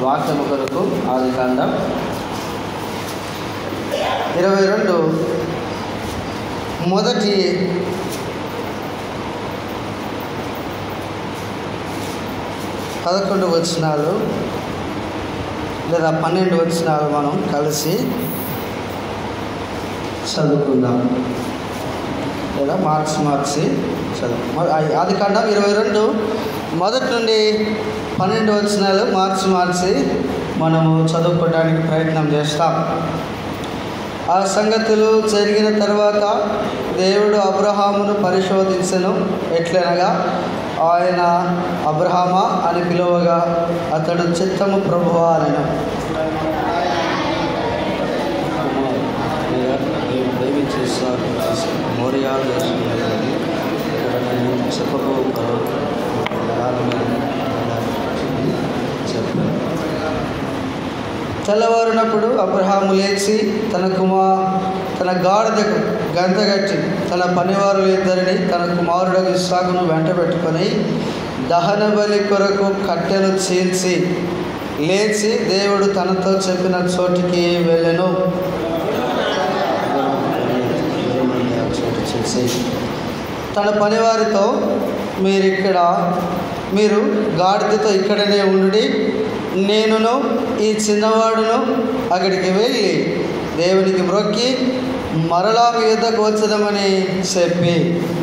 వాక్యము కొరకు ఆది కాండం ఇరవై రెండు మొదటి పదకొండు వచనాలు లేదా పన్నెండు వచనాలు మనం కలిసి చదువుకుందాం లేదా మార్క్స్ మార్క్సి చదువు ఆది కాండం ఇరవై రెండు మొదటి నుండి పన్నెండు వచనాలు మార్క్స్ మార్చి మనము చదువుకోవడానికి ప్రయత్నం చేస్తాం ఆ సంగతులు జరిగిన తర్వాత దేవుడు అబ్రహామును పరిశోధించను ఎట్లనగా ఆయన అబ్రహామ అని పిలువగా అతడు చిత్తము ప్రభువా అనెను మోరియా తెల్లవారినప్పుడు అబ్రహాము లేచి తన కుమా తన గాడిదకు గంతగట్టి తన పనివారులు ఇద్దరిని తన కుమారుడు ఇస్సాకును వెంట పెట్టుకొని దహన బలి కొరకు కట్టెలు చీల్చి లేచి దేవుడు తనతో చెప్పిన చోటికి వెళ్ళెను తన పనివారితో మీరు ఇక్కడ మీరు గాడిదతో ఇక్కడనే ఉండి నేనును ఈ చిన్నవాడును అక్కడికి వెళ్ళి దేవునికి మ్రొక్కి మరలా మీ యుద్ధకు వచ్చదమని చెప్పి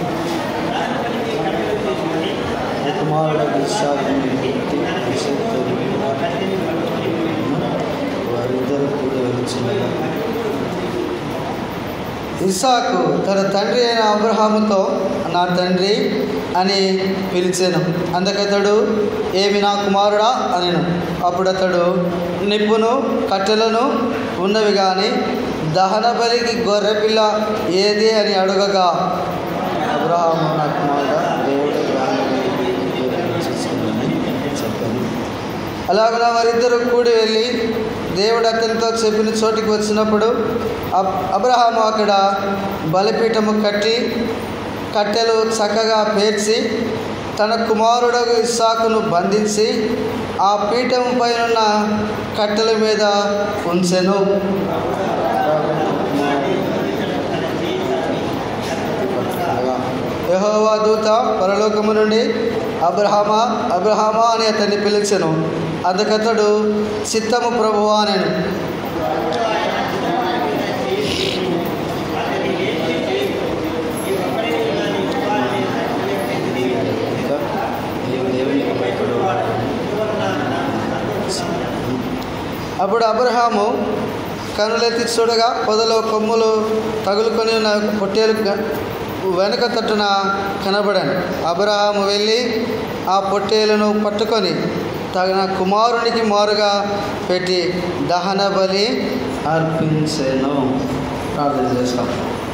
వారిద్దరు కూడా వచ్చినారు ఇస్సాకు తన తండ్రి అయిన అబ్రహాముతో నా తండ్రి అని పిలిచాను అందుకతడు ఏమి నా కుమారుడా అనెను అప్పుడు అతడు నిప్పును కట్టెలను ఉన్నవి కానీ దహన బలికి గొర్రెపిల్ల ఏది అని అడగగా అబ్రహాము నా కుమారుడా దేవుడు చెప్పాను అలాగ వారిద్దరు కూడి వెళ్ళి దేవుడు అతనితో చెప్పిన చోటికి వచ్చినప్పుడు అబ్ అబ్రహాము అక్కడ బలిపీఠము కట్టి కట్టెలు చక్కగా పేర్చి తన కుమారుడు ఇస్సాకును బంధించి ఆ పీఠం పైన కట్టెల మీద ఉంచెను యహోవా దూత పరలోకము నుండి అబ్రహమా అబ్రహమా అని అతన్ని పిలిచెను అందుకతడు చిత్తము ప్రభువా నేను అప్పుడు అబ్రహాము కనులెత్తి చూడగా పొదలో కొమ్ములు తగులుకొని ఉన్న పొట్టేలు వెనుక తట్టున కనబడాను అబ్రహాము వెళ్ళి ఆ పొట్టేలను పట్టుకొని తగిన కుమారునికి మారుగా పెట్టి దహన బలి అర్పించాను ప్రార్థన చేస్తాం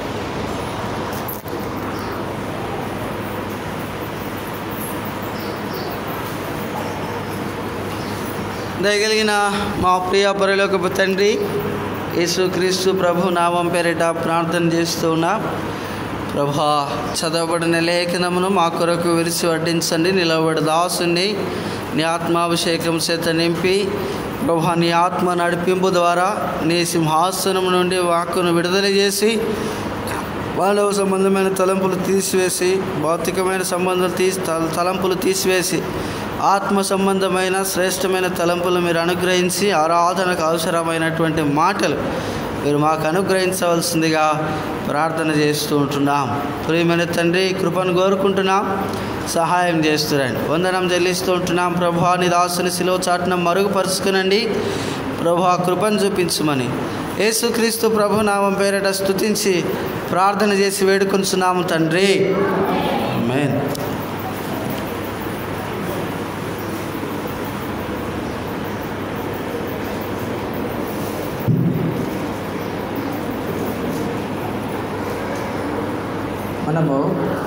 దయగలిగిన మా ప్రియ పరిలోకపు తండ్రి యేసుక్రీస్తు ప్రభు నామం పేరిట ప్రార్థన చేస్తూ ఉన్నా ప్రభా చదవబడిన లేఖనమును మా కొరకు విరిచి వడ్డించండి నిలబడి దాసుని నీ ఆత్మాభిషేకం చేత నింపి ప్రభా నీ ఆత్మ నడిపింపు ద్వారా నీ సింహాసనం నుండి వాక్కును విడుదల చేసి మానవ సంబంధమైన తలంపులు తీసివేసి భౌతికమైన సంబంధాలు తీసి తల- తలంపులు తీసివేసి ఆత్మ సంబంధమైన శ్రేష్టమైన తలంపులు మీరు అనుగ్రహించి ఆరాధనకు అవసరమైనటువంటి మాటలు మీరు మాకు అనుగ్రహించవలసిందిగా ప్రార్థన చేస్తూ ఉంటున్నాం ప్రియమైన తండ్రి కృపను కోరుకుంటున్నాం సహాయం చేస్తురండి వందనం చెల్లిస్తూ ఉంటున్నాం ప్రభా నీ దాసుని శిలో చాటున మరుగుపరుచుకునండి ప్రభా కృపను చూపించమని యేసుక్రీస్తు ప్రభు నామం పేరట స్తుతించి ప్రార్థన చేసి వేడుకొంచున్నాము తండ్రి ఆమేన్ మనము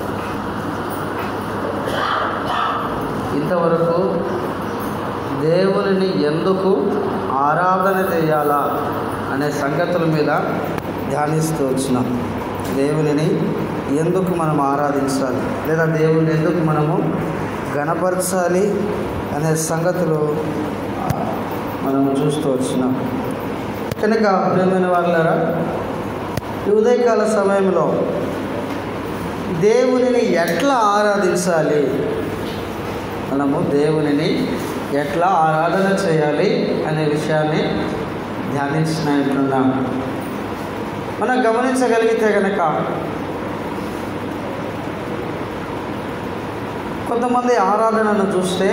ఇంతవరకు దేవునిని ఎందుకు ఆరాధన చేయాలా అనే సంగతుల మీద ధ్యానిస్తూ వచ్చినాం దేవునిని ఎందుకు మనం ఆరాధించాలి లేదా దేవుని ఎందుకు మనము గణపరచాలి అనే సంగతులు ఆ, మనం చూస్తూ వచ్చినాం కనుక ప్రియమైన వాళ్ళరా ఈ ఉదయకాల సమయంలో దేవునిని ఎట్లా ఆరాధించాలి మనము దేవునిని ఎట్లా ఆరాధన చేయాలి అనే విషయాన్ని ధ్యానించినట్లున్నాం మనం గమనించగలిగితే కనుక కొంతమంది ఆరాధనను చూస్తే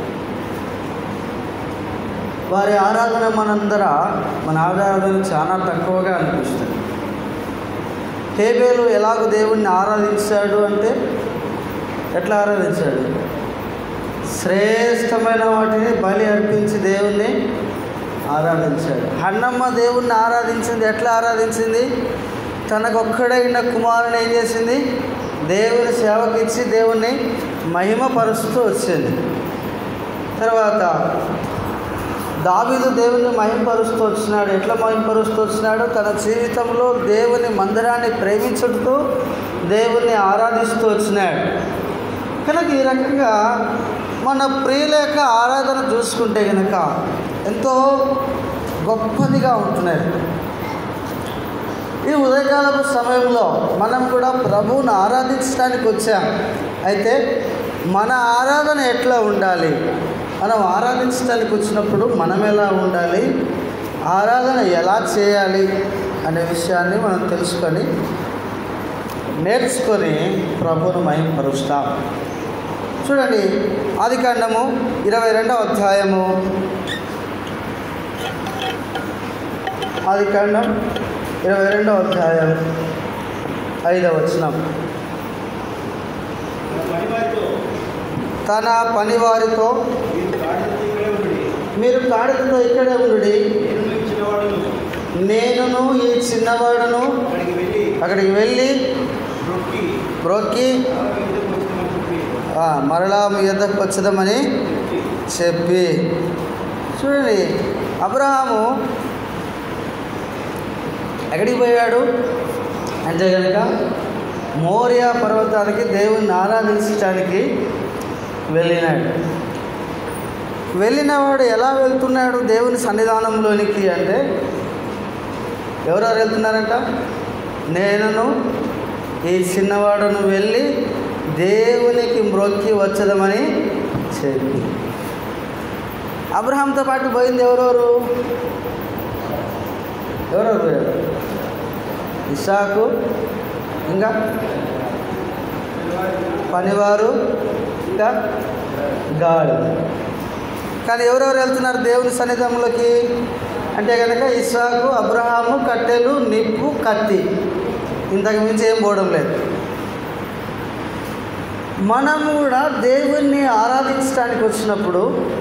వారి ఆరాధన మనందర మన ఆరాధన చాలా తక్కువగా అనిపిస్తుంది హేబేలు ఎలాగో దేవుణ్ణి ఆరాధించాడు అంటే ఎట్లా ఆరాధించాడు శ్రేష్టమైన వాటిని బలి అర్పించి దేవుణ్ణి ఆరాధించాడు హన్నమ్మ దేవుణ్ణి ఆరాధించింది ఎట్లా ఆరాధించింది తనకొక్కడైన కుమారుని ఏం చేసింది దేవుని సేవకిచ్చి దేవుణ్ణి మహిమపరుస్తూ వచ్చింది తర్వాత దావీదు దేవుని మహింపరుస్తూ వచ్చినాడు ఎట్లా మహింపరుస్తూ వచ్చినాడు తన జీవితంలో దేవుని మందిరాన్ని ప్రేమించుతూ దేవుణ్ణి ఆరాధిస్తూ వచ్చినాడు కనుక ఈ రకంగా మన ప్రియుల యొక్క ఆరాధన చూసుకుంటే కనుక ఎంతో గొప్పదిగా ఉంటున్నది ఈ ఉదయకాలపు సమయంలో మనం కూడా ప్రభువును ఆరాధించడానికి వచ్చాం అయితే మన ఆరాధన ఎట్లా ఉండాలి మనం ఆరాధించడానికి వచ్చినప్పుడు మనం ఎలా ఉండాలి ఆరాధన ఎలా చేయాలి అనే విషయాన్ని మనం తెలుసుకొని నేర్చుకొని ప్రభువును మహింపరుస్తాం చూడండి ఆది కాండము ఇరవై రెండవ అధ్యాయము ఆది కాండం ఇరవై రెండవ అధ్యాయం ఐదవ వచనం తన పనివారితో మీరు గాడిదతో ఇక్కడే ఉండు నేనును ఈ చిన్నవాడును అక్కడికి వెళ్ళి బ్రొక్కి ఆ, మరలా మీ యొద్దకు వచ్చదామని చెప్పి చూడండి అబ్రహాము ఎక్కడికి పోయాడు అంటే కనుక మోరియా పర్వతానికి దేవుణ్ణి ఆరాధించడానికి వెళ్ళినాడు వెళ్ళినవాడు ఎలా వెళ్తున్నాడు దేవుని సన్నిధానంలోనికి అంటే ఎవరెవరు వెళ్తున్నారంట నేనును ఈ చిన్నవాడును వెళ్ళి దేవునికి మ్రొక్కి వచ్చదమని చెప్పి అబ్రహాంతో పాటు పోయింది ఎవరెవరు ఎవరెవరు పోయారు ఇసాకు ఇంకా పనివారు ఇంకా గాడు కానీ ఎవరెవరు వెళ్తున్నారు దేవుని సన్నిధంలోకి అంటే కనుక ఇసాకు అబ్రహాము కట్టెలు నిప్పు కత్తి ఇంతకు మించి ఏం పోవడం లేదు మనం కూడా దేవుణ్ణి ఆరాధించడానికి వచ్చినప్పుడు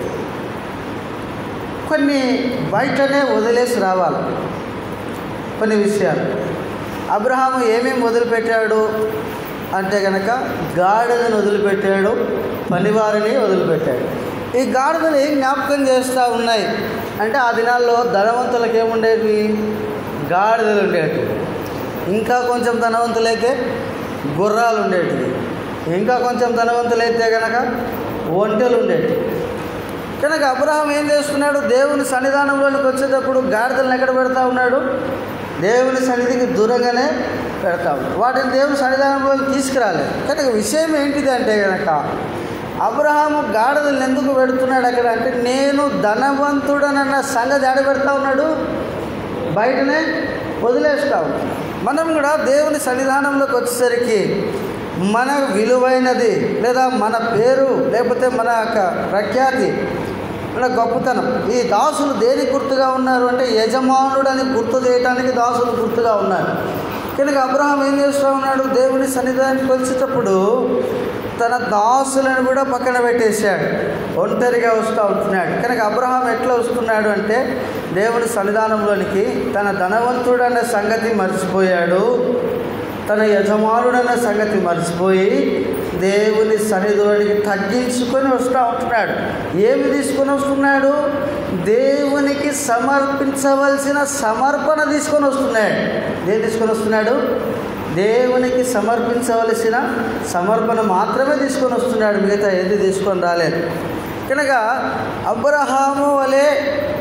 కొన్ని బయటనే వదిలేసి రావాలి కొన్ని విషయాలు అబ్రహాము ఏమేమి వదిలిపెట్టాడు అంటే కనుక గాడిదను వదిలిపెట్టాడు పనివారిని వదిలిపెట్టాడు ఈ గాడిదలు ఏం జ్ఞాపకం చేస్తూ ఉన్నాయి అంటే ఆ దినాల్లో ధనవంతులకు ఏముండేవి గాడిదలు ఉండేవి ఇంకా కొంచెం ధనవంతులైతే గుర్రాలు ఉండేటివి ఇంకా కొంచెం ధనవంతులైతే కనుక ఒంటెలు ఉండేవి కనుక అబ్రహాం ఏం చేస్తున్నాడు దేవుని సన్నిధానంలోనికి వచ్చేటప్పుడు గాడిదలను ఎక్కడ పెడతా ఉన్నాడు దేవుని సన్నిధికి దూరంగానే పెడతా ఉన్నాడు వాటిని దేవుని సన్నిధానంలోకి తీసుకురాలేదు కనుక విషయం ఏంటిది అంటే కనుక అబ్రహాము గాడిదలను ఎందుకు పెడుతున్నాడు అక్కడ అంటే నేను ధనవంతుడనన్న సంగతి ఆడ పెడతా ఉన్నాడు బయటనే వదిలేస్తా ఉన్నాడు మనం కూడా దేవుని సన్నిధానంలోకి వచ్చేసరికి మన విలువైనది లేదా మన పేరు లేకపోతే మన యొక్క ప్రఖ్యాతి మన గొప్పతనం ఈ దాసులు దేనికి గుర్తుగా ఉన్నారు అంటే యజమానుడని గుర్తు చేయడానికి దాసులు గుర్తుగా ఉన్నారు కనుక అబ్రహాం ఏం చేస్తూ ఉన్నాడు దేవుని సన్నిధానానికి వచ్చేటప్పుడు తన దాసులను కూడా పక్కన పెట్టేశాడు ఒంటరిగా వస్తూ ఉంటున్నాడు కనుక అబ్రహాం ఎట్లా వస్తున్నాడు అంటే దేవుని సన్నిధానంలోనికి తన ధనవంతుడన్న సంగతి మర్చిపోయాడు తన యజమానుడన్న సంగతి మర్చిపోయి దేవుని సన్నిధిలోనికి తగ్గించుకొని వస్తూ ఉంటున్నాడు ఏమి తీసుకొని వస్తున్నాడు దేవునికి సమర్పించవలసిన సమర్పణ తీసుకొని వస్తున్నాడు దేని తీసుకొని వస్తున్నాడు దేవునికి సమర్పించవలసిన సమర్పణ మాత్రమే తీసుకొని వస్తున్నాడు మిగతా ఏది తీసుకొని రాలేదు కనుక అబ్రహాము వలె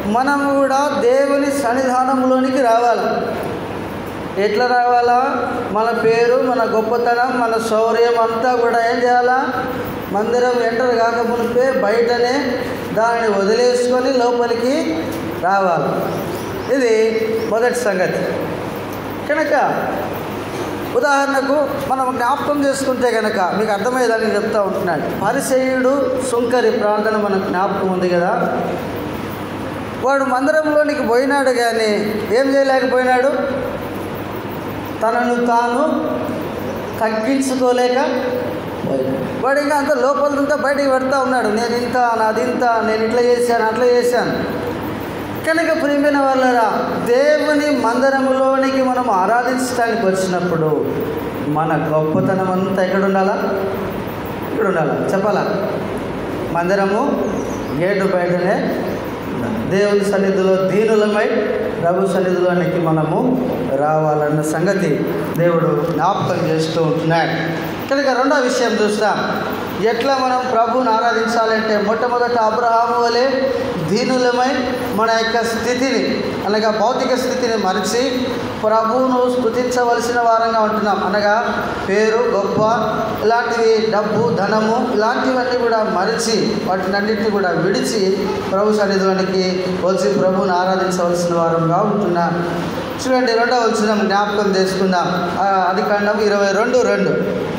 మనము కూడా దేవుని సన్నిధానంలోనికి రావాలి ఎట్లా రావాలా మన పేరు మన గొప్పతనం మన శౌర్యం అంతా కూడా ఏం చేయాలా మందిరం ఎంటర్ కాకమునిపే బయటనే దానిని వదిలేసుకొని లోపలికి రావాలి ఇది మొదటి సంగతి కనుక ఉదాహరణకు మనం జ్ఞాపకం చేసుకుంటే కనుక మీకు అర్థమయ్యేదని చెప్తా ఉంటున్నాడు పరిసయుడు సుంకరి ప్రార్థన మనకు జ్ఞాపకం ఉంది కదా వాడు మందిరంలోనికి పోయినాడు కానీ ఏం చేయలేకపోయినాడు తనను తాను తగ్గించుకోలేక పోయినాడు. వాడు ఇంకా అంత లోపలంతా బయటికి పెడతా ఉన్నాడు నేను ఇంత నాది ఇంత నేను ఇట్లా చేశాను అట్లా చేశాను కనుక ప్రియమైన వాళ్ళరా దేవుని మందిరములోనికి మనం ఆరాధించడానికి వచ్చినప్పుడు మన గొప్పతనం అంతా ఎక్కడ ఉండాలా ఇక్కడ ఉండాలా చెప్పాలా మందిరము గేటు బయటనే ఉండాలి. దేవుని సన్నిధిలో దీనులమై ప్రభు సన్నిధిలోనికి మనము రావాలన్న సంగతి దేవుడు జ్ఞాపకం చేస్తూ ఉంటున్నాడు కనుక రెండో విషయం చూస్తాం ఎట్లా మనం ప్రభువుని ఆరాధించాలంటే మొట్టమొదట అబ్రహాము వలె దీనులమై మన యొక్క స్థితిని అనగా భౌతిక స్థితిని మరిచి ప్రభువును స్థుతించవలసిన వారంగా ఉంటున్నాం అనగా పేరు గొప్ప ఇలాంటివి డబ్బు ధనము ఇలాంటివన్నీ కూడా మరిచి వాటినన్నింటినీ కూడా విడిచి ప్రభు సన్నిధిలోనికి వచ్చి ప్రభువుని ఆరాధించవలసిన వారంగా ఉంటున్నాం చూడండి రెండవ వచ్చిన జ్ఞాపకం చేసుకుందాం ఆ, అది కాండం ఇరవై రెండు రెండు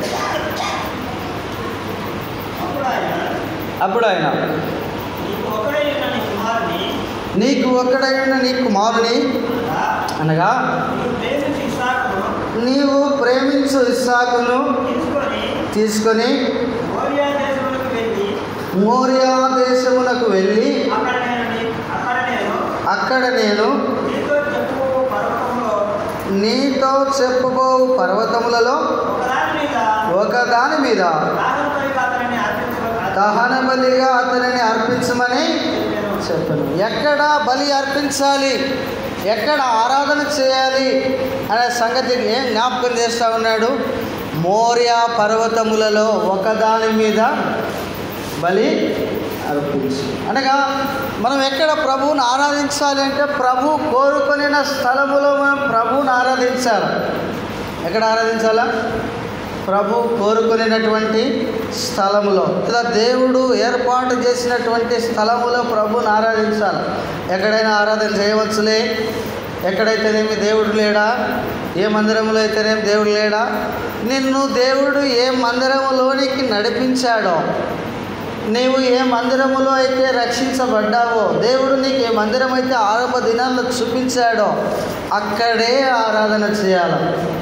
అప్పుడు ఆయన అప్పుడు ఆయన నీకు ఒకడైన నీ కుమారుని నీకు ఒక్కడైన నీ కుమారుని అనగా నీవు ప్రేమించి ఇస్సాకును నీవు ప్రేమించు ఇస్సాకును తీసుకొని తీసుకొని మోరియా దేశములకు వెళ్ళి మోరియా దేశమునకు వెళ్ళి అక్కడ నేను నీ- అక్కడ నేను అక్కడ నేను నీతో చెప్పు పర్వతంలో నీతో చెప్పుకో పర్వతములలో ఒకదాని మీద ఒకదాని మీద దాహంపై అతనిని అర్పించుకో దహన బలిగా అతనిని అర్పించమని చెప్పాను. చెప్పను ఎక్కడ బలి అర్పించాలి ఎక్కడ ఆరాధన చేయాలి అనే సంగతి ఏం జ్ఞాపకం చేస్తూ ఉన్నాడు మోరియా పర్వతములలో ఒకదాని మీద బలి అర్పించు అనగా మనం ఎక్కడ ప్రభువుని ఆరాధించాలి అంటే ప్రభు కోరుకొనిన స్థలములో మనం ప్రభువుని ఆరాధించాలి ఎక్కడ ఆరాధించాలా ప్రభు కోరుకునేటటువంటి స్థలములో ఇలా దేవుడు ఏర్పాటు చేసినటువంటి స్థలములో ప్రభుని ఆరాధించాలి ఎక్కడైనా ఆరాధన చేయవచ్చులే ఎక్కడైతేనేమి దేవుడు లేడా ఏ మందిరంలో అయితేనేమి దేవుడు లేడా నిన్ను దేవుడు ఏ మందిరములోనికి నడిపించాడో నీవు ఏ మందిరములో అయితే రక్షించబడ్డావో దేవుడు నీకు ఏ మందిరం అయితే ఆరంభ దినాల్లో చూపించాడో అక్కడే ఆరాధన చేయాలి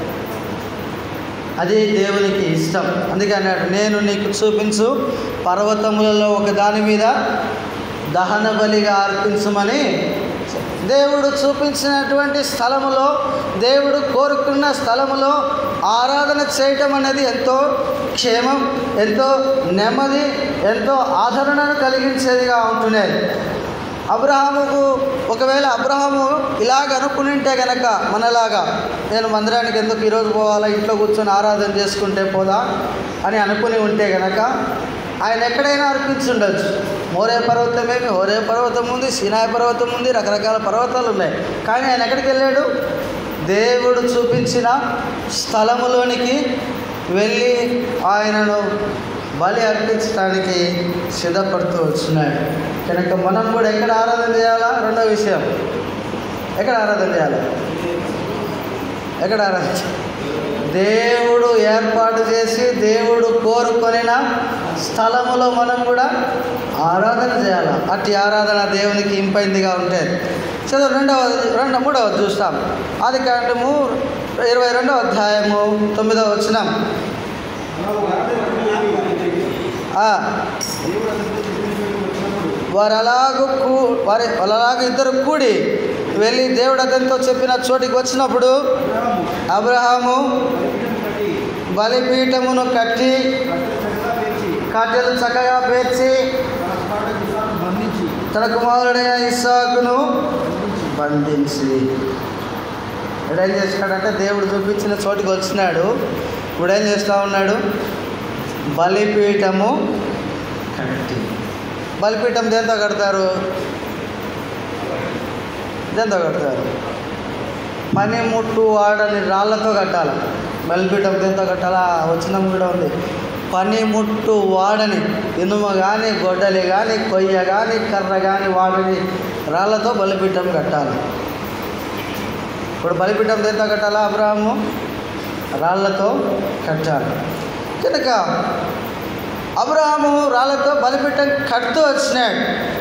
అది దేవునికి ఇష్టం అందుకే అన్నాడు నేను నీకు చూపించు పర్వతములలో ఒక దాని మీద దహన బలిగా అర్పించమని దేవుడు చూపించినటువంటి స్థలములో దేవుడు కోరుకున్న స్థలములో ఆరాధన చేయటం అనేది ఎంతో క్షేమం ఎంతో నెమ్మది ఎంతో ఆదరణను కలిగించేదిగా ఉంటున్నది అబ్రహాముకు ఒకవేళ అబ్రహాము ఇలాగ అనుకునింటే గనక మనలాగా నేను మందిరానికి ఎందుకు ఈరోజు పోవాలా ఇంట్లో కూర్చొని ఆరాధన చేసుకుంటే పోదా అని అనుకుని ఉంటే గనక ఆయన ఎక్కడైనా అర్పించుండొచ్చు మోరే పర్వతమేమి హోరే పర్వతం ఉంది సినాయ పర్వతం ఉంది రకరకాల పర్వతాలు ఉన్నాయి కానీ ఆయన ఎక్కడికి వెళ్ళాడు దేవుడు చూపించిన స్థలములోనికి వెళ్ళి ఆయనను బలి అర్పించడానికి సిద్ధపడుతూ వచ్చినాడు కనుక మనం కూడా ఎక్కడ ఆరాధన చేయాలా రెండో విషయం ఎక్కడ ఆరాధన చేయాలి ఎక్కడ ఆరాధన చేయాలి? దేవుడు ఏర్పాటు చేసి దేవుడు కోరుకొనిన స్థలములో మనం కూడా ఆరాధన చేయాలి అట్టి ఆరాధన దేవునికి ఇంపైందిగా ఉంటుంది చదువు రెండవ రెండు మూడవ చూస్తాం ఆది కాండము ఇరవై రెండవ అధ్యాయము తొమ్మిదవ వచ్చినాం ఆ, వారు అలాగూ కూ వారి వాళ్ళు అలాగ ఇద్దరు కూడి వెళ్ళి దేవుడు అతనితో చెప్పిన చోటికి వచ్చినప్పుడు అబ్రహాము బలిపీఠమును కట్టి కట్టెలు చక్కగా పేర్చి తన కుమారుడైన ఇస్సాకును బంధించి ఇప్పుడు ఏం చేస్తున్నాడంటే దేవుడు చూపించిన చోటికి వచ్చినాడు ఇప్పుడు ఏం చేస్తూ ఉన్నాడు బలిపీఠము కట్టి బలిపీఠం దేంతో కడతారు దేంతో కడతారు పనిముట్టు వాడని రాళ్ళతో కట్టాలి బలిపీఠం దేంతో కట్టాలా వచ్చినం కూడా ఉంది పనిముట్టు వాడని ఇనుము కానీ గొడ్డలి కానీ కొయ్య కానీ కర్ర కానీ వాడని రాళ్ళతో బలిపీఠం కట్టాలి ఇప్పుడు బలిపీఠం దేంతో కట్టాలా అబ్రాహము రాళ్ళతో కట్టాలి కనుక అబ్రహాము రాళ్ళతో బలిపీఠం కడుతూ వచ్చినాడు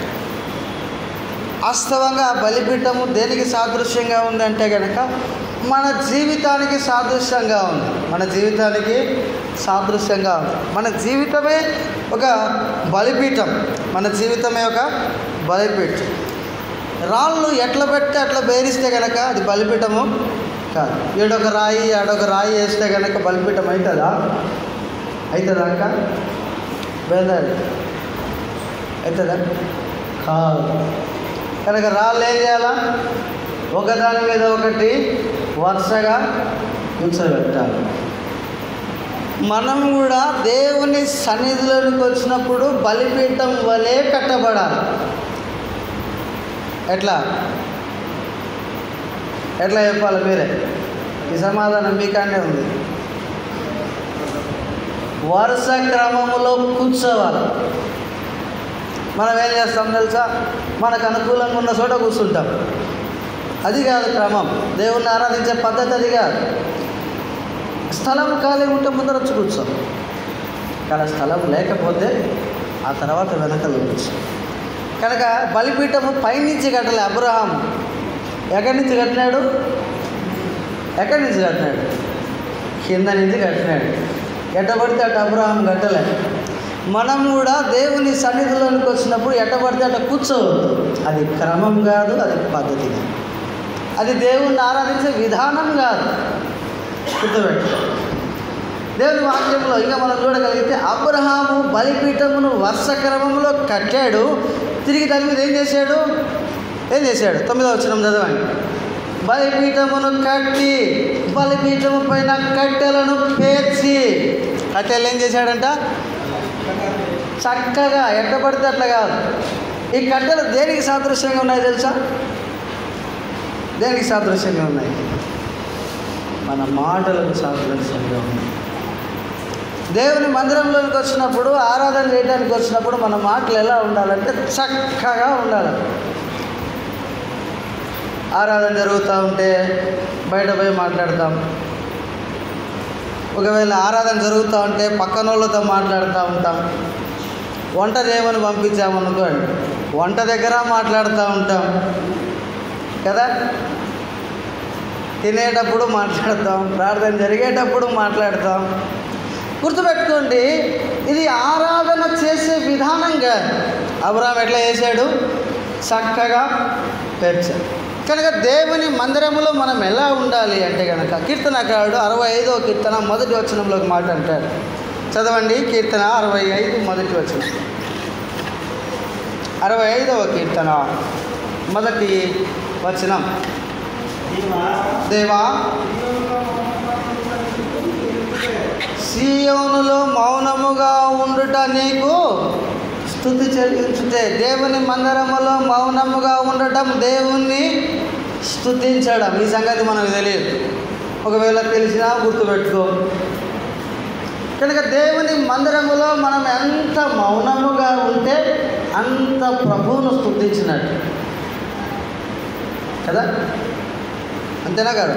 వాస్తవంగా ఆ బలిపీఠము దేనికి సాదృశ్యంగా ఉందంటే కనుక మన జీవితానికి సాదృశ్యంగా ఉంది మన జీవితానికి సాదృశ్యంగా ఉంది మన జీవితమే ఒక బలిపీఠం మన జీవితమే ఒక బలిపీఠం రాళ్ళు ఎట్లా పెడితే అట్లా బేరిస్తే కనుక అది బలిపీఠము కాదు ఈడొక రాయి ఆడొక రాయి వేస్తే కనుక బలిపీఠం అవుతుందా అవుతుందా అక్క బేదారి అవుతుందా కాదు కనుక రాళ్ళు ఏం చేయాలా ఒకదాని మీద ఒకటి వరుసగా కూర్చోబెట్టాలి మనం కూడా దేవుని సన్నిధిలోనికి వచ్చినప్పుడు బలిపీఠం వలె కట్టబడాలి ఎట్లా ఎట్లా చెప్పాలి మీరే ఈ సమాధానం మీకానే ఉంది వరుస క్రమములో కూర్చోవాలి మనం ఏం చేస్తాం తెలుసా మనకు అనుకూలంగా ఉన్న చోట కూర్చుంటాం అది కాదు క్రమం దేవుణ్ణి ఆరాధించే పద్ధతి అది కాదు స్థలం ఖాళీ ఉంటే ముందర వచ్చి కూర్చోం కానీ స్థలం లేకపోతే ఆ తర్వాత వెనకలు కూర్చో కనుక బలిపీఠము పైనుంచి కట్టలే అబ్రహాం ఎక్కడి నుంచి కట్టినాడు ఎక్కడి నుంచి కట్టినాడు కింద నుంచి కట్టినాడు ఎట్టబడితే అటు అబ్రహాం కట్టలే మనం కూడా దేవుని సన్నిధిలోనికి వచ్చినప్పుడు ఎట్టబడితే అట్ట కూర్చోవద్దు అది క్రమం కాదు అది పద్ధతి కాదు అది దేవుణ్ణి ఆరాధించే విధానం కాదు గుర్తుపెట్టు దేవుని వాక్యంలో ఇంకా మనం చూడగలిగితే అబ్రహాము బలిపీఠమును వరుస క్రమంలో కట్టాడు తిరిగి దాని మీద ఏం చేశాడు ఏం చేశాడు తొమ్మిదో వచ్చిన చదవండి బలిపీఠమును కట్టి బలిపీఠము పైన కట్టెలను పేర్చి కట్టెలు ఏం చేశాడంట చక్కగా ఎట్ట పడితే అట్లా కాదు ఈ కట్టెలు దేనికి సాదృశ్యంగా ఉన్నాయి తెలుసా దేనికి సాదృశ్యంగా ఉన్నాయి మన మాటలకు సాదృశ్యంగా ఉన్నాయి దేవుని మందిరంలోకి వచ్చినప్పుడు ఆరాధన చేయడానికి వచ్చినప్పుడు మన మాటలు ఎలా ఉండాలంటే చక్కగా ఉండాలి ఆరాధన జరుగుతూ ఉంటే బయట పోయి మాట్లాడతాం ఒకవేళ ఆరాధన జరుగుతూ ఉంటే పక్కన వాళ్ళతో మాట్లాడుతూ ఉంటాం వంట చేయమని పంపించామనుకోండి వంట దగ్గర మాట్లాడుతూ ఉంటాం కదా తినేటప్పుడు మాట్లాడతాం ప్రార్థన జరిగేటప్పుడు మాట్లాడతాం గుర్తుపెట్టుకోండి ఇది ఆరాధన చేసే విధానంగా అబ్రాహం ఎట్లా చేశాడు చక్కగా పేర్చాడు కనుక దేవుని మందిరంలో మనం ఎలా ఉండాలి అంటే కనుక కీర్తనకారుడు అరవై ఐదో కీర్తన మొదటి వచనంలో ఒక మాట అంటాడు చదవండి కీర్తన అరవై ఐదు మొదటి వచనం అరవై ఐదవ కీర్తన మొదటి వచనం దేవా సీయోనులో మౌనముగా ఉండుట నీకు స్థుతి చెల్లించుటే దేవుని మందిరములో మౌనముగా ఉండటం దేవుణ్ణి స్థుతించడం ఈ సంగతి మనకు తెలియదు ఒకవేళ తెలిసినా గుర్తుపెట్టుకో కనుక దేవుని మందిరములో మనం ఎంత మౌనముగా ఉంటే అంత ప్రభువును స్థుతించినట్టు కదా అంతేనా కదా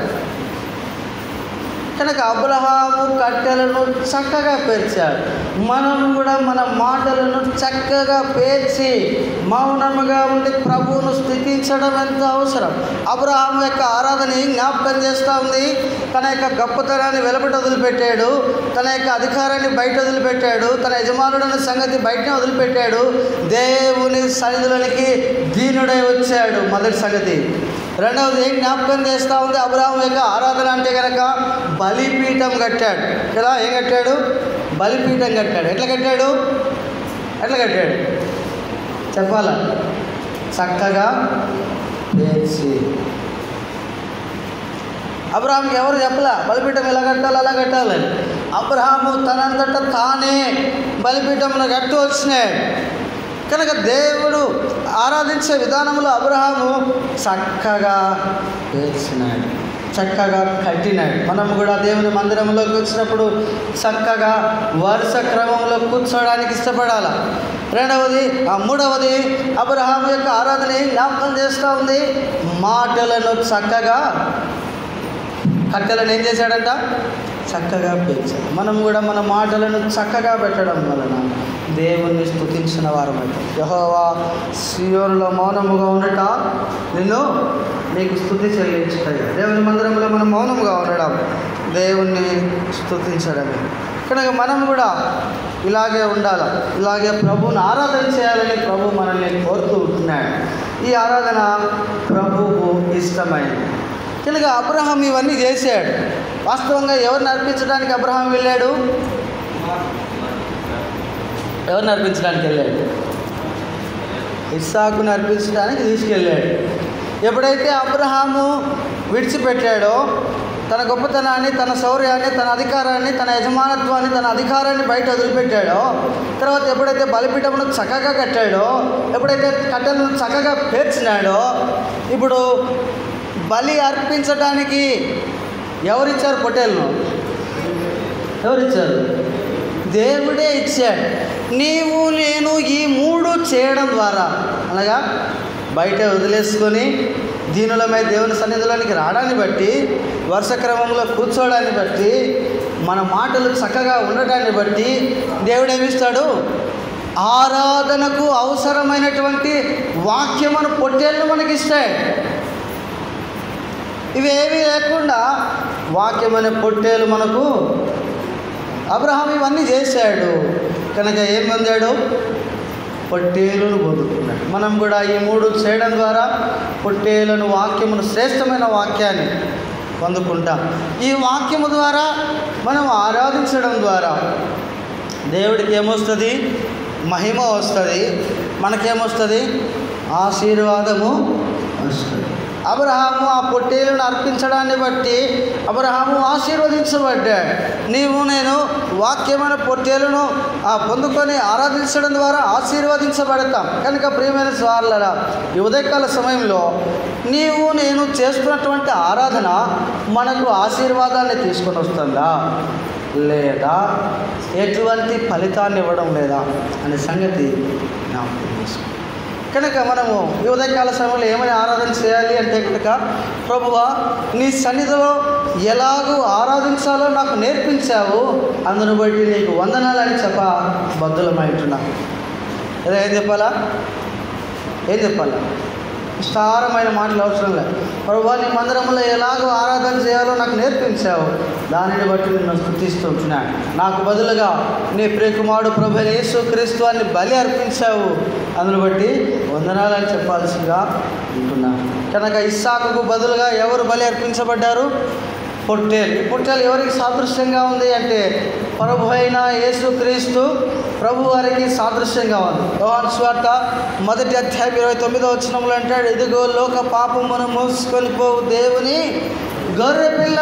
కనుక అబ్రహాము కట్టెలను చక్కగా పేర్చాడు మనం కూడా మన మాటలను చక్కగా పేర్చి మౌనముగా ఉండి ప్రభువును స్థితించడం ఎంత అవసరం అబ్రహాము యొక్క ఆరాధన ఏం జ్ఞాపకం చేస్తూ ఉంది తన యొక్క గొప్పతనాన్ని వెలుపట వదిలిపెట్టాడు తన యొక్క అధికారాన్ని బయట వదిలిపెట్టాడు తన యజమానుడైన సంగతి బయటనే వదిలిపెట్టాడు దేవుని సన్నిధిలోనికి దీనుడై వచ్చాడు మొదటి సంగతి రెండవది ఏం జ్ఞాపకం చేస్తూ ఉంది అబ్రాహం యొక్క ఆరాధన అంటే కనుక బలిపీఠం కట్టాడు ఎలా ఏం కట్టాడు బలిపీఠం కట్టాడు ఎట్లా కట్టాడు ఎట్లా కట్టాడు చెప్పాలా చక్కగా పేర్చి అబ్రహాంకి ఎవరు చెప్పలా బలిపీఠం ఎలా కట్టాలి అలా కట్టాలని అబ్రహాము తనంతట తానే బలిపీఠంలో కట్టు వచ్చినాడు కనుక దేవుడు ఆరాధించే విధానంలో అబ్రహాము చక్కగా పేర్చినాడు చక్కగా కట్టినాడు మనం కూడా దేవుని మందిరంలోకి వచ్చినప్పుడు చక్కగా వరుస క్రమంలో కూర్చోవడానికి ఇష్టపడాలి రెండవది ఆ మూడవది అబ్రహాము యొక్క ఆరాధన ఏం జ్ఞాపకం చేస్తూ ఉంది మాటలను చక్కగా కట్టెలను ఏం చేశాడంట చక్కగా పేర్చాడు మనం కూడా మన మాటలను చక్కగా పెట్టడం వలన దేవుణ్ణి స్తుతించిన వారమైతే యహోవా సియోనులో మౌనముగా ఉండట నిన్ను నీకు స్థుతి చెల్లించుతాయి దేవుని మందిరంలో మనం మౌనముగా ఉండడం దేవుణ్ణి స్తుతించడమే కనుక మనం కూడా ఇలాగే ఉండాలి ఇలాగే ప్రభువుని ఆరాధన చేయాలని ప్రభు మనల్ని కోరుతూ ఉంటున్నాడు ఈ ఆరాధన ప్రభువుకు ఇష్టమైంది కనుక అబ్రహాం ఇవన్నీ చేశాడు వాస్తవంగా ఎవరిని అర్పించడానికి అబ్రహాం వెళ్ళాడు ఎవరిని అర్పించడానికి వెళ్ళాడు ఇస్సాకుని అర్పించడానికి తీసుకెళ్ళాడు ఎప్పుడైతే అబ్రహాము విడిచిపెట్టాడో తన గొప్పతనాన్ని తన శౌర్యాన్ని తన అధికారాన్ని తన యజమానత్వాన్ని తన అధికారాన్ని బయట వదిలిపెట్టాడో తర్వాత ఎప్పుడైతే బలిపీఠమును చక్కగా కట్టాడో ఎప్పుడైతే కట్టెలను చక్కగా పేర్చినాడో ఇప్పుడు బలి అర్పించడానికి ఎవరిచ్చారు పొట్టేలను ఎవరిచ్చారు దేవుడే ఇచ్చాడు నీవు నేను ఈ మూడు చేయడం ద్వారా అనగా బయట వదిలేసుకొని దీనులమై దేవుని సన్నిధిలోనికి రావడాన్ని బట్టి వరుస క్రమంలో కూర్చోవడాన్ని బట్టి మన మాటలు చక్కగా ఉండటాన్ని బట్టి దేవుడు ఏమిస్తాడు ఆరాధనకు అవసరమైనటువంటి వాక్యమును పొట్టేళ్ళు మనకి ఇస్తాడు ఇవేమీ లేకుండా వాక్యమనే పొట్టేలు మనకు అబ్రహాం ఇవన్నీ చేశాడు కనుక ఏం పొందాడు పొట్టేలును పొందుకున్నాడు మనం కూడా ఈ మూడు చేయడం ద్వారా పొట్టేలను వాక్యమును శ్రేష్టమైన వాక్యాన్ని పొందుకుంటాం ఈ వాక్యము ద్వారా మనం ఆరాధించడం ద్వారా దేవుడికి ఏమొస్తుంది మహిమ వస్తుంది మనకేమొస్తుంది ఆశీర్వాదము వస్తుంది అబ్రహాము ఆ పొట్టేలను అర్పించడాన్ని బట్టి అబ్రహాము ఆశీర్వదించబడ్డాడు నీవు నేను వాక్యమైన పొట్టేలను ఆ పొందుకొని ఆరాధించడం ద్వారా ఆశీర్వదించబడతాం కనుక ప్రియమైన స్వార్లరా ఈ ఉదయకాల సమయంలో నీవు నేను చేస్తున్నటువంటి ఆరాధన మనకు ఆశీర్వాదాన్ని తీసుకొని వస్తుందా లేదా ఎటువంటి ఫలితాన్ని ఇవ్వడం లేదా అనే సంగతి నాకు తెలుసు కనుక మనము ఈ ఉదయకాల సమయంలో ఏమని ఆరాధన చేయాలి అంటే కనుక ప్రభువా నీ సన్నిధిలో ఎలాగూ ఆరాధించాలో నాకు నేర్పించావు అందును బట్టి నీకు వందనాలని చెప్ప బద్దులమైంటున్నా అదే ఏం చెప్పాలా ఏం చెప్పాలా విస్తారమైన మాటలు అవసరం లేదు ప్రభు నీ మందిరంలో ఎలాగో ఆరాధన చేయాలో నాకు నేర్పించావు దానిని బట్టి నిన్ను స్థుతిస్తుంటున్నాను నాకు బదులుగా నీ ప్రియకుమారుడు ప్రభు యేసు క్రీస్తువాన్ని బలి అర్పించావు అందును బట్టి వందనాలని చెప్పాల్సిందిగా ఉంటున్నాను కనుక ఇస్సాకుకు బదులుగా ఎవరు బలి అర్పించబడ్డారు పొట్టేలు ఈ పొట్టేలు ఎవరికి సాదృశ్యంగా ఉంది అంటే ప్రభు అయిన యేసుక్రీస్తు ప్రభు వారికి సాదృశ్యంగా ఉంది యోహాను స్వార్త మొదటి అధ్యాయం ఇరవై తొమ్మిదో వచ్చినములు అంటాడు ఇదిగో లోక పాపమును మోసుకొని పోవు దేవుని గొర్రె పిల్ల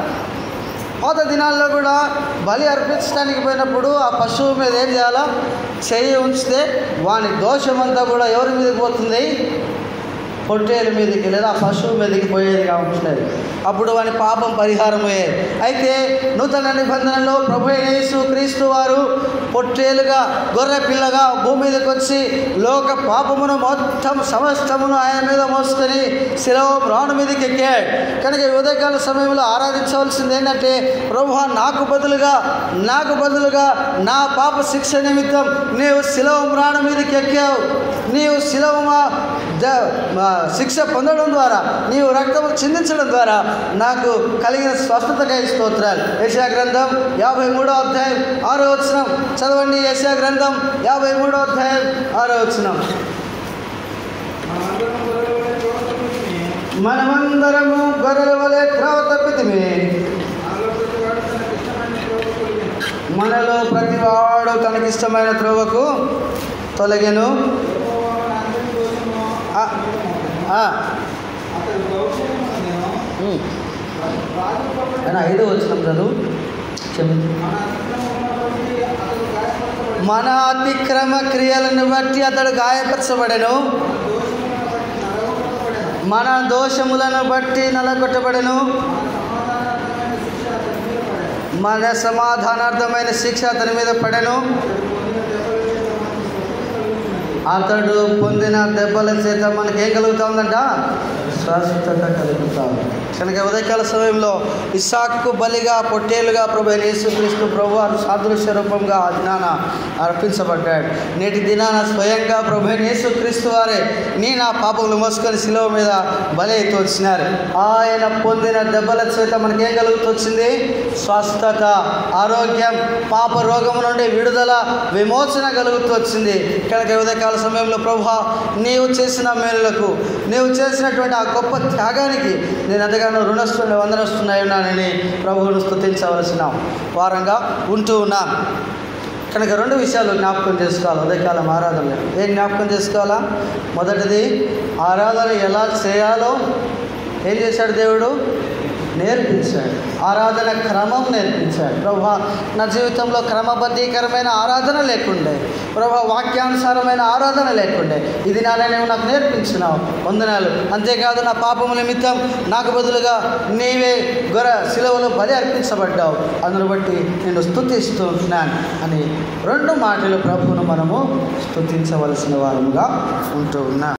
పాత దినాల్లో కూడా బలి అర్పించడానికి పోయినప్పుడు ఆ పశువు మీద ఏం చేయాలా చెయ్యి ఉంచితే వాని దోషమంతా కూడా ఎవరి మీదకి పోతుంది పొట్టేలు మీదకి లేదా ఆ పశువు మీదకి పోయేదిగా ఉంటున్నది అప్పుడు వాని పాపం పరిహారం అయ్యేది అయితే నూతన నిబంధనలో ప్రభు అయిన యేసు క్రీస్తు వారు పొట్టేలుగా గొర్రె పిల్లగా భూమి మీదకి వచ్చి లోక పాపమును మొత్తం సమస్తమును ఆయన మీద మోసుకొని శిలవ ప్రాణు మీదకి ఎక్కాడు కనుక ఈ ఉదయకాల సమయంలో ఆరాధించవలసింది ఏంటంటే ప్రభు నాకు బదులుగా నాకు బదులుగా నా పాప శిక్ష నిమిత్తం నీవు శిలవ ప్రాణం మీదకి ఎక్కావు నీవు శిలవ మా- జ- మా శిక్ష పొందడం ద్వారా నీవు రక్తము చిందించడం ద్వారా నాకు కలిగిన స్వస్థతకై స్తోత్రాలు యశా గ్రంథం యాభై మూడో అధ్యాయం ఆరో వచనం చదవండి యశా గ్రంథం యాభై మూడో అధ్యాయం ఆరో వచనం మనమందరము గొర్రెల వలె త్రోవ తప్పితిమి మనలో ప్రతివాడు తనకిష్టమైన త్రోవకు తొలగెను ఆ, ఆ, ఉమ్. ఆయన ఐదో వచ్చిన చదువు క్షమించు మన అతిక్రమ క్రియలను బట్టి అతడు గాయపరచబడెను మన దోషములను బట్టి నలగొట్టబడెను మన సమాధానార్థమైన శిక్ష అతని మీద పడెను అతడు పొందిన దెబ్బల చేత మనకి ఏం కలుగుతుందంట స్వస్థత కలుగుతాం కనుక ఉదయకాల సమయంలో ఇసాక్కు బలిగా పొట్టేలుగా ప్రభు అయిన యేసుక్రీస్తు ప్రభు వారు సాదృశ్య రూపంగా ఆ దినాన అర్పించబడ్డాడు నేటి దినాన స్వయంగా ప్రభు అయిన యేసుక్రీస్తు వారే నీ నా పాపములు మోసుకొని శిలువ మీద బలి అయితే వచ్చినారు ఆయన పొందిన దెబ్బల చేత మనకి ఏం కలుగుతొచ్చింది స్వస్థత ఆరోగ్యం పాప రోగం నుండి విడుదల విమోచన కలుగుతూ వచ్చింది కనుక ఉదయకాల సమయంలో ప్రభు నీవు చేసిన మేలులకు నీవు చేసినటువంటి ఆ గొప్ప త్యాగానికి నేను ఎంతగానో రుణస్తున్న వందనస్తున్నాయి ఉన్నానని ప్రభువును స్తుతించవలసిన వారంగా ఉంటూ ఉన్నాం కనుక రెండు విషయాలు జ్ఞాపకం చేసుకోవాలి ఉదయకాలం ఆరాధనలో ఏం జ్ఞాపకం చేసుకోవాలా మొదటిది ఆరాధన ఎలా చేయాలో ఏం చేశాడు దేవుడు నేర్పించాడు ఆరాధన క్రమం నేర్పించాడు ప్రభా నా జీవితంలో క్రమబద్ధీకరమైన ఆరాధన లేకుండే ప్రభా వాక్యానుసారమైన ఆరాధన లేకుండే ఇది నాన్న నువ్వు నాకు నేర్పించినావు వందనాలు అంతేకాదు నా పాపము నిమిత్తం నాకు బదులుగా నీవే గొర శిలవలో బలి అర్పించబడ్డావు అందును బట్టి నేను స్తుతిస్తూ ఉంటున్నాను అని రెండు మాటలు ప్రభువును మనము స్తుతించవలసిన వారముగా ఉంటూ ఉన్నాం